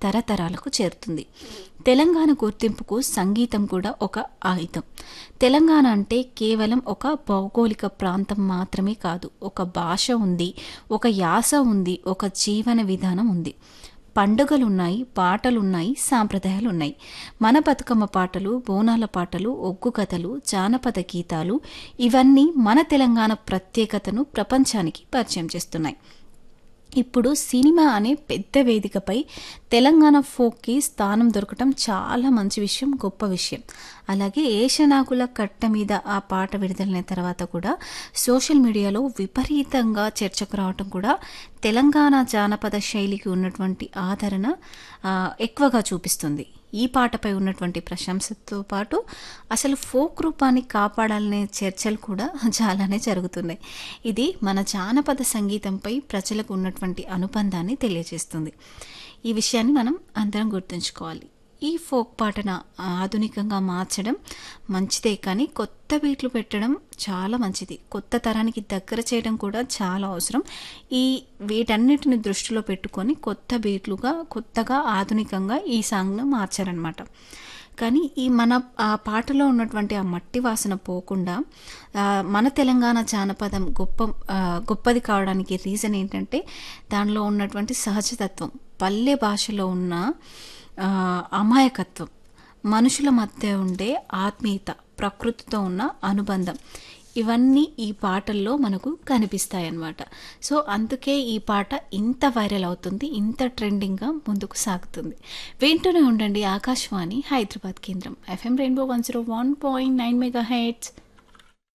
తరతరాలకు చేరుతుంది తెలంగాణ గుర్తింపుకు సంగీతం కూడా ఒక ఆయుధం తెలంగాణ అంటే కేవలం ఒక భౌగోళిక ప్రాంతం మాత్రమే కాదు ఒక భాష ఉంది ఒక యాస ఉంది ఒక జీవన విధానం ఉంది పండుగలున్నాయి పాటలున్నాయి సాంప్రదాయాలున్నాయి మన బతుకమ్మ పాటలు బోనాల పాటలు ఒగ్గు కథలు జానపద గీతాలు ఇవన్నీ మన తెలంగాణ ప్రత్యేకతను ప్రపంచానికి పరిచయం చేస్తున్నాయి ఇప్పుడు సినిమా అనే పెద్ద వేదికపై తెలంగాణ ఫోక్కి స్థానం దొరకటం చాలా మంచి విషయం గొప్ప విషయం అలాగే ఏషనాకుల కట్ట మీద ఆ పాట విడుదలైన తర్వాత కూడా సోషల్ మీడియాలో విపరీతంగా చర్చకు రావటం కూడా తెలంగాణ జానపద శైలికి ఉన్నటువంటి ఆదరణ ఆ, ఎక్కువగా చూపిస్తుంది ఈ పాటపై ఉన్నటువంటి ప్రశంసతో పాటు అసలు ఫోక్ రూపాన్ని కాపాడాలనే చర్చలు కూడా చాలానే జరుగుతున్నాయి ఇది మన జానపద సంగీతంపై ప్రజలకు ఉన్నటువంటి అనుబంధాన్ని తెలియజేస్తుంది ఈ విషయాన్ని మనం అందరం గుర్తుంచుకోవాలి ఈ ఫోక్ పాటను ఆధునికంగా మార్చడం మంచిదే కానీ కొత్త బీట్లు పెట్టడం చాలా మంచిది కొత్త తరానికి దగ్గర చేయడం కూడా చాలా అవసరం ఈ వీటన్నిటిని దృష్టిలో పెట్టుకొని కొత్త బీట్లుగా కొత్తగా ఆధునికంగా ఈ సాంగ్ను మార్చారనమాట కానీ ఈ మన ఆ పాటలో ఉన్నటువంటి ఆ మట్టి వాసన పోకుండా ఆ, మన తెలంగాణ జానపదం గొప్ప ఆ, గొప్పది కావడానికి రీజన్ ఏంటంటే దానిలో ఉన్నటువంటి సహజతత్వం పల్లె భాషలో ఉన్న ఆ, అమాయకత్వం మనుషుల మధ్య ఉండే ఆత్మీయత ప్రకృతితో ఉన్న అనుబంధం ఇవన్నీ ఈ పాటల్లో మనకు కనిపిస్తాయి అన్నమాట సో అందుకే ఈ పాట ఇంత వైరల్ అవుతుంది ఇంత ట్రెండింగ్గా ముందుకు సాగుతుంది వింటూనే ఉండండి ఆకాశవాణి హైదరాబాద్ కేంద్రం FM rainbow one zero one point nine mega heads